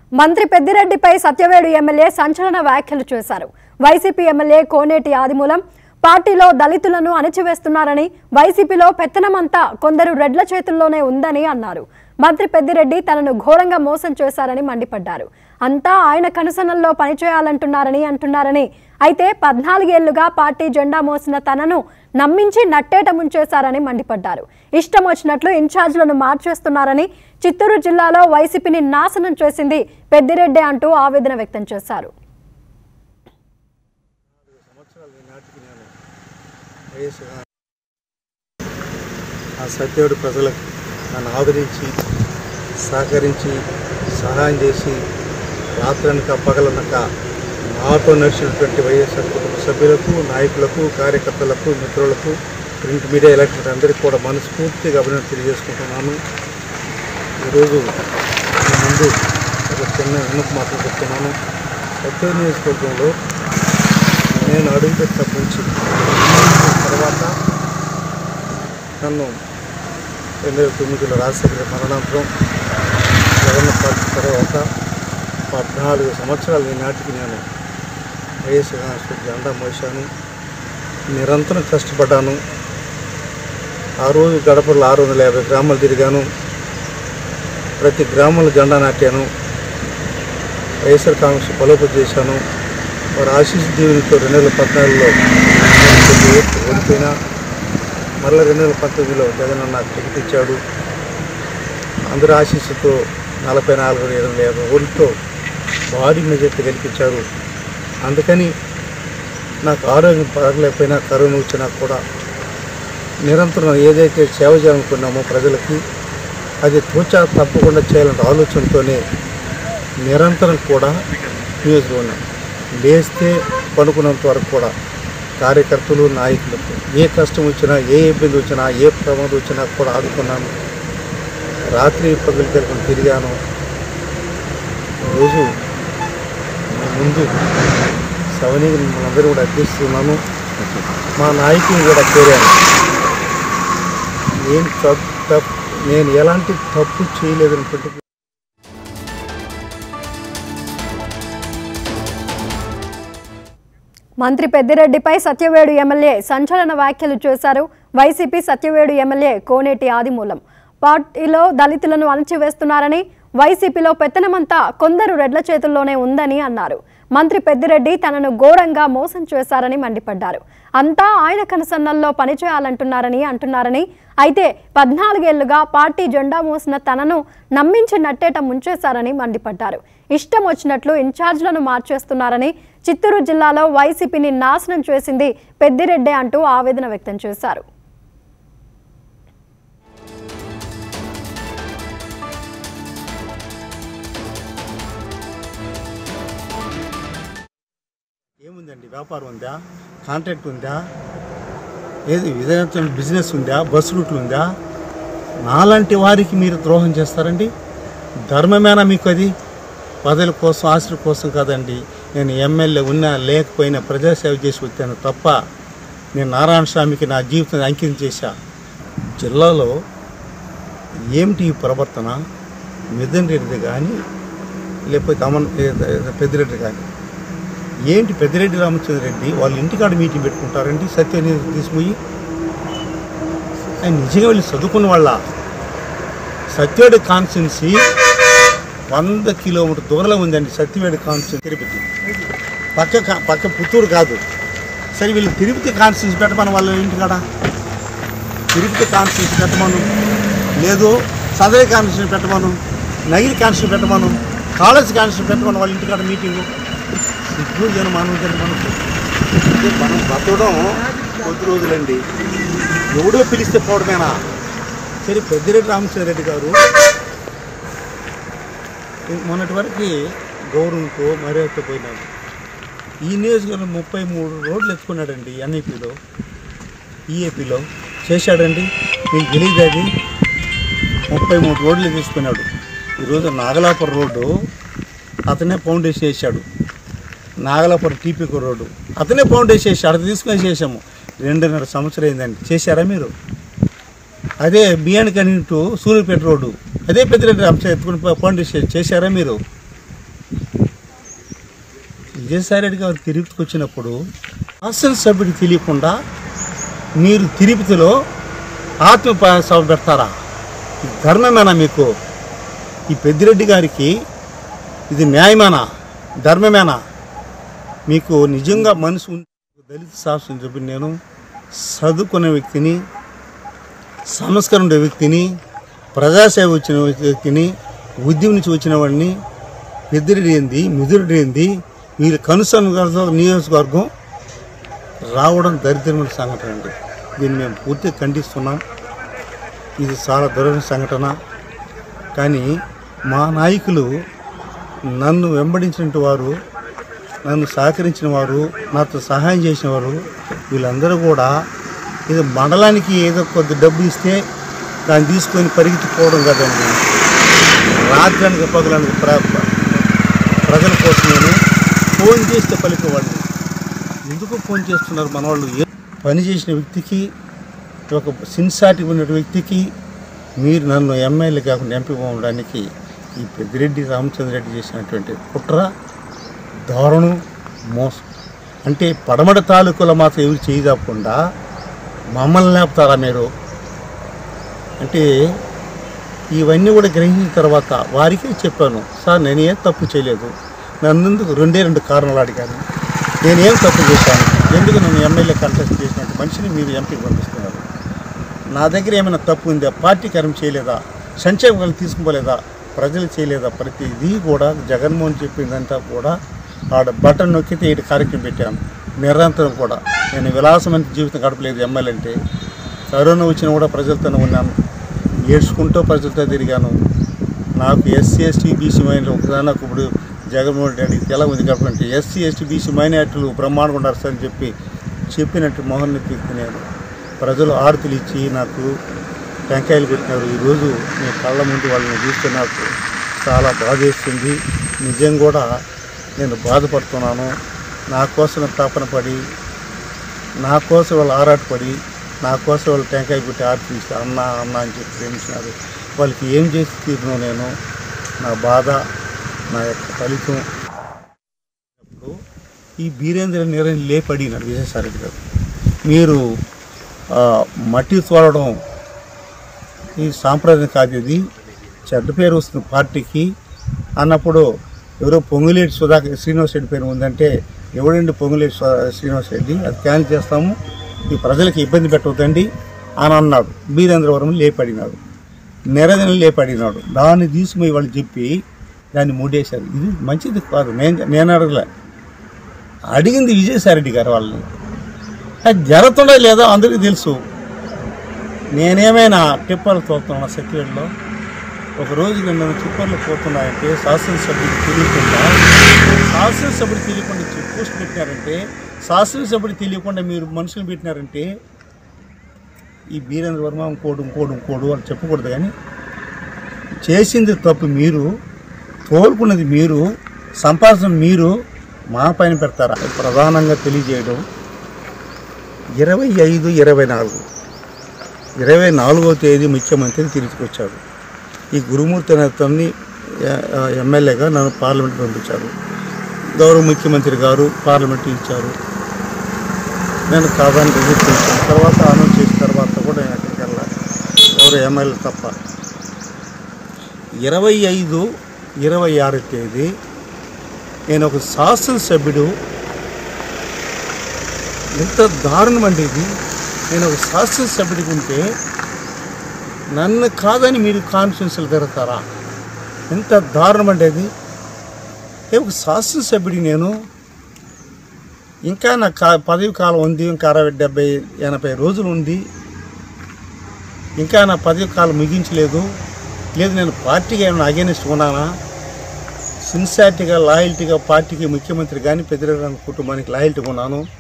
మంత్రి పెద్దిరెడ్డిపై సత్యవేడు ఎమ్మెల్యే సంచలన వ్యాఖ్యలు చేశారు వైసీపీ ఎమ్మెల్యే కోనేటి ఆదిమూలం పార్టీలో దళితులను అణిచివేస్తున్నారని వైసీపీలో పెత్తనమంతా కొందరు రెడ్ల చేతుల్లోనే ఉందని అన్నారు మంత్రి పెద్దిరెడ్డి తనను ఘోరంగా మోసం చేశారని మండిపడ్డారు అంతా ఆయన కనుసనల్లో పనిచేయాలంటున్నారని అంటున్నారని అయితే పద్నాలుగేళ్లుగా పార్టీ జెండా మోసిన తనను నమ్మించి నట్టేట ముంచేశారని మండిపడ్డారు ఇష్టం వచ్చినట్లు ఇన్ఛార్జ్లను మార్చేస్తున్నారని చిత్తూరు జిల్లాలో వైసీపీని నాశనం చేసింది పెద్దిరెడ్డి అంటూ ఆవేదన వ్యక్తం చేశారు సంవత్సరాలు నాటికి నేను వయసు ఆ సత్యుడు ప్రజలకు నన్ను ఆదరించి సహకరించి సహాయం చేసి రాత్రనక పగలనక నాతో నడిచినటువంటి వైఎస్ఆర్ కుటుంబ సభ్యులకు నాయకులకు కార్యకర్తలకు మిత్రులకు ప్రింట్ మీడియా ఎలక్ట్రిక్ అందరికీ కూడా మనస్ఫూర్తిగా అభినందన తెలియజేసుకుంటున్నాను ఈరోజు మీ ముందు ఒక చిన్న విన్నప మాటలు చెప్తున్నాను సత్య నియోజకవర్గంలో నేను అడుగుపెట్టినప్పటి నుంచి తర్వాత నన్ను రెండు వేల తొమ్మిదిలో రాజశేఖర మరణాంతరం జగన్ పార్టీ తర్వాత పద్నాలుగు సంవత్సరాలు ఈనాటికి నేను వైఎస్ హాస్పిటల్ జెండా మోసాను నిరంతరం కష్టపడ్డాను ఆ రోజు గడపలో ఆరు వందల యాభై గ్రామాలు తిరిగాను ప్రతి గ్రామంలో జెండా నాటాను వైఎస్ఆర్ కాంగ్రెస్ బలోపతి చేశాను వారి ఆశీస్ దీవునితో రెండు వేల పద్నాలుగులో నేను కొద్ది ఓట్లు ఓడిపోయినా మళ్ళీ రెండు వేల పంతొమ్మిదిలో జగన్ అన్న నాకు టికెట్ ఇచ్చాడు అందరి ఆశీస్సుతో నలభై నాలుగు వేల ఇరవై యాభై ఓట్లతో భారీ మెజార్టీ గెలిపించారు అందుకని నాకు ఆరోగ్యం పడలేకపోయినా కరోనా వచ్చినా కూడా నిరంతరం ఏదైతే సేవ చేయాలనుకున్నామో ప్రజలకి అది తూచా తప్పకుండా చేయాలనే ఆలోచనతోనే నిరంతరం కూడా నియోజకవర్గం లేస్తే పడుకున్నంత వరకు కూడా కార్యకర్తలు నాయకులకు ఏ కష్టం వచ్చినా ఏ ఇబ్బంది వచ్చినా ఏ ప్రమాదం వచ్చినా కూడా ఆదుకున్నాను రాత్రి పగలు తిరగని తిరిగాను రోజు మీ ముందు సవనీని మిమ్మల్ని అందరూ కూడా అర్థిస్తున్నాను మా నాయకుని కూడా కోరాను నేను తప్పు తప్పు నేను ఎలాంటి తప్పు చేయలేదనుకుంటే మంత్రి పెద్దిరెడ్డిపై సత్యవేడు ఎమ్మెల్యే సంచలన వ్యాఖ్యలు చేశారు వైసీపీ సత్యవేడు ఎమ్మెల్యే కోనేటి ఆదిమూలం పార్టీలో దళితులను అణచివేస్తున్నారని వైసీపీలో పెత్తనమంతా కొందరు రెడ్ల చేతుల్లోనే ఉందని అన్నారు మంత్రి పెద్దిరెడ్డి తనను ఘోరంగా మోసం చేశారని మండిపడ్డారు అంతా ఆయన కనసన్నల్లో పనిచేయాలంటున్నారని అంటున్నారని అయితే పద్నాలుగేళ్లుగా పార్టీ జెండా మోసిన తనను నమ్మించి నట్టేట ముంచేశారని మండిపడ్డారు ఇష్టం వచ్చినట్లు ఇన్ఛార్జ్లను మార్చేస్తున్నారని చిత్తూరు జిల్లాలో వైసీపీని నాశనం చేసింది పెద్దిరెడ్డే అంటూ ఆవేదన వ్యక్తం చేశారు ఏముందండి వ్యాపారం ఉందా కాంట్రాక్ట్ ఉందా ఏది విధంగా బిజినెస్ ఉందా బస్ రూట్లు ఉందా నాలాంటి వారికి మీరు ద్రోహం చేస్తారండి ధర్మమేనా మీకు అది పదవుల కోసం ఆస్తుల కోసం కాదండి నేను ఎమ్మెల్యే ఉన్నా లేకపోయినా ప్రజాసేవ చేసి వచ్చాను తప్ప నేను నారాయణ స్వామికి నా జీవితం అంకితం చేశా జిల్లాలో ఏమిటి ఈ ప్రవర్తన మిథున్ రెడ్డి కానీ లేకపోతే అమన్ పెద్దిరెడ్డి కానీ ఏంటి పెద్దిరెడ్డి రామచంద్ర రెడ్డి వాళ్ళ ఇంటికాడ మీటింగ్ పెట్టుకుంటారండి సత్యని తీసుకుపోయి ఆయన నిజంగా వెళ్ళి చదువుకున్న వాళ్ళ సత్యవేడి కాన్స్టిట్యున్సీ వంద కిలోమీటర్ దూరంలో ఉందండి సత్యవేడి కాన్స్టిట్యున్సీ తిరుపతి పక్క కా- పక్క పుత్తూరు కాదు సరే వీళ్ళు తిరుపతి కాన్స్టిట్యున్సీ పెట్టమని వాళ్ళ ఇంటికాడ తిరుపతి కాన్స్టిట్యున్సీ పెట్టమను లేదు సదరి కాన్స్టిట్యూషన్ పెట్టమను నగిరి కాన్స్టిట్యూషన్ పెట్టమను కాలేజ్ కాన్స్టిట్యూషన్ పెట్టమను వాళ్ళ ఇంటికాడ మీటింగు సిగ్గు జనం మానవుతండి మనకు అంటే మనం బతకడం కొద్ది రోజులండి ఎవడో పిలిస్తే పోవడమేనా సరే పెద్దిరెడ్డి రామచంద్రరెడ్డి గారు మొన్నటి వరకు గౌరవంతో మర్యాదతో పోయినాడు ఈ నియోజకవర్గం ముప్పై మూడు రోడ్లు ఎత్తుకున్నాడండి ఎన్ఐపిలో ఈఏపీలో చేశాడండి మీకు తెలియదు అది ముప్పై మూడు రోడ్లు తీసుకున్నాడు ఈరోజు నాగలాపురం రోడ్డు అతనే ఫౌండేషన్ వేసాడు నాగలాపురం టీపీకో రోడ్డు అతనే ఫౌండేషన్ వేసాడు అది తీసుకొని చేసాము రెండున్నర సంవత్సరం అయిందండి చేశారా మీరు అదే బియ్యానికి అని సూర్యపేట రోడ్డు అదే పెద్దిరెడ్డి అంశం ఎత్తుకుని ఫౌండేషన్ చేశారా మీరు విజయసాయి రెడ్డి గారు తిరుపతికి వచ్చినప్పుడు శాసనసభ్యుడికి తెలియకుండా మీరు తిరుపతిలో ఆత్మ సభ పెడతారా ఇది ధర్మమేనా మీకు ఈ పెద్దిరెడ్డి గారికి ఇది న్యాయమేనా ధర్మమేనా మీకు నిజంగా మనసు ఉంది దళిత శాసనసభ్యుడు నేను చదువుకునే వ్యక్తిని సంస్కరణ ఉండే వ్యక్తిని ప్రజాసేవ వచ్చిన వ్యక్తిని ఉద్యమం నుంచి వచ్చిన వాడిని పెద్దిరెడ్డి ఏంది మిదురుడు ఏంది వీళ్ళు కనుసన నియోజకవర్గం రావడం దరిద్రమైన సంఘటన అండి దీన్ని మేము పూర్తిగా ఖండిస్తున్నాం ఇది చాలా దురద సంఘటన కానీ మా నాయకులు నన్ను వెంబడించిన వారు నన్ను సహకరించిన వారు నాతో సహాయం చేసిన వారు వీళ్ళందరూ కూడా ఇది మండలానికి ఏదో కొద్ది డబ్బు ఇస్తే దాన్ని తీసుకొని పరిగెత్తిపోవడం కదండి రాత్రానికి పగలానికి ప్ర ప్రజల కోసం నేను ఫోన్ చేస్తే పలికేవాడిని ఎందుకు ఫోన్ చేస్తున్నారు మన వాళ్ళు ఏ- పని చేసిన వ్యక్తికి ఒక సిన్సాటి ఉన్న వ్యక్తికి మీరు నన్ను ఎమ్మెల్యే కాకుండా ఎంపీ ఉండడానికి ఈ పెద్దిరెడ్డి రామచంద్రరెడ్డి చేసినటువంటి కుట్ర దారుణం మోసం అంటే పడమట తాలూకులో మాత్రం ఎవరు చేయకుండా మమ్మల్ని లేపుతారా మీరు అంటే ఇవన్నీ కూడా గ్రహించిన తర్వాత వారికి చెప్పాను సార్ నేనేం తప్పు చేయలేదు నన్ను ఎందుకు రెండే రెండు కారణాలు అడిగాను నేనేం తప్పు చేశాను ఎందుకు నన్ను ఎమ్మెల్యే కంటెస్ట్ చేసినట్టు మనిషిని మీరు ఎంపీకి పంపిస్తున్నారు నా దగ్గర ఏమైనా తప్పు ఉందా పార్టీ కార్యం చేయలేదా సంక్షేమం తీసుకోలేదా ప్రజలు చేయలేదా ప్రతిదీ కూడా జగన్మోహన్ చెప్పిందంతా కూడా ఆడ బటన్ నొక్కితే ఇటు కార్యక్రమం పెట్టాను నిరంతరం కూడా నేను విలాసమైన జీవితం గడపలేదు ఎమ్మెల్యే అంటే కరోనా వచ్చినా కూడా ప్రజలతోనే ఉన్నాను ఏడ్చుకుంటూ ప్రజలతో తిరిగాను నాకు ఎస్సీ ఎస్టీ బీసీ మైనార్టీ ఒకసారి నాకు ఇప్పుడు జగన్మోహన్ రెడ్డికి తెల ఉంది కాబట్టి ఎస్సీ ఎస్టీ బీసీ మైనార్టీలు బ్రహ్మాండంగా ఉన్నారు సార్ అని చెప్పి చెప్పినట్టు మోహన్ నేను ప్రజలు ఆరతులు ఇచ్చి నాకు టెంకాయలు పెట్టినారు ఈరోజు మీ కళ్ళ ముందు వాళ్ళని చూస్తే నాకు చాలా బాధేస్తుంది నిజం కూడా నేను బాధపడుతున్నాను నా కోసం తపన పడి నా కోసం వాళ్ళు ఆరాటపడి నా కోసం వాళ్ళు టెంకాయ పెట్టి ఆరతి ఇస్తే అన్న అన్న అని చెప్పి ప్రేమించినారు వాళ్ళకి ఏం చేసి తీరునో నేను నా బాధ నా యొక్క ఫలితం ఇప్పుడు ఈ బీరేంద్ర నీరని లేపడినాడు విజయసాయిరెడ్డి గారు మీరు ఆ, మట్టి తోలడం ఈ సాంప్రదాయం కాదు ఇది చెడ్డ పేరు వస్తుంది పార్టీకి అన్నప్పుడు ఎవరో పొంగులేటి సుధాకర్ శ్రీనివాస్ రెడ్డి పేరు ఉందంటే ఎవడండి పొంగులేటి సు- శ్రీనివాస్ రెడ్డి అది క్యాన్సిల్ చేస్తాము ఈ ప్రజలకు ఇబ్బంది పెట్టవద్దండి అని అన్నాడు బీరేంద్రవరం లేపడినాడు నెరదిన లేపడినాడు దాన్ని తీసుకుపోయి వాళ్ళు చెప్పి దాన్ని మూడేశారు ఇది మంచిది కాదు నేను నేను అడగలే అడిగింది విజయసాయిరెడ్డి గారు వాళ్ళని అది జరుగుతుందో లేదో అందరికీ తెలుసు నేనేమైనా టిప్పర్లు తోలుతున్నా సెక్యూరిటీలో ఒక రోజు నేను టిప్పర్లు పోతున్నాయంటే శాసనసభ్యుడు తెలియకుండా శాసనసభ్యుడు తెలియకుండా చెక్ పోస్ట్ పెట్టినారంటే శాసనసభ్యుడు తెలియకుండా మీరు మనుషులు పెట్టినారంటే ఈ బీరేంద్ర వర్మ ఇంకోడు ఇంకోడు ఇంకోడు అని చెప్పకూడదు కానీ చేసింది తప్పు మీరు తోలుకున్నది మీరు సంపాదన మీరు మా పైన పెడతారా ప్రధానంగా తెలియజేయడం ఇరవై ఐదు ఇరవై నాలుగు ఇరవై నాలుగో తేదీ ముఖ్యమంత్రి తిరిగికొచ్చాడు ఈ గురుమూర్తి అనే అతన్ని ఎ- ఎమ్మెల్యేగా నన్ను పార్లమెంట్ పంపించారు గౌరవ ముఖ్యమంత్రి గారు పార్లమెంట్ ఇచ్చారు నేను కాదని రిజెక్ట్ చేశాను తర్వాత అనౌన్స్ చేసిన తర్వాత కూడా నేను అక్కడికి వెళ్ళాలి ఎవరు ఎమ్మెల్యే తప్ప ఇరవై ఐదు ఇరవై ఆరు తేదీ నేను ఒక శాసనసభ్యుడు ఎంత దారుణం అండి ఇది నేను ఒక శాసనసభ్యుడికి ఉంటే నన్ను కాదని మీరు కాన్ఫిడెన్స్లు తిరుగుతారా ఎంత దారుణం అండి అది ఏ ఒక శాసనసభ్యుడికి నేను ఇంకా నా కా పదవి కాలం ఉంది ఇంకా అరవై డెబ్బై ఎనభై రోజులు ఉంది ఇంకా నా పదవి కాలం ముగించలేదు లేదు నేను పార్టీకి ఏమైనా అగేనిస్ట్ ఉన్నానా సిన్సియారిటీగా లాయల్టీగా పార్టీకి ముఖ్యమంత్రి కానీ పెద్దరెడ్డి కుటుంబానికి లాయల్టీగా ఉన్నాను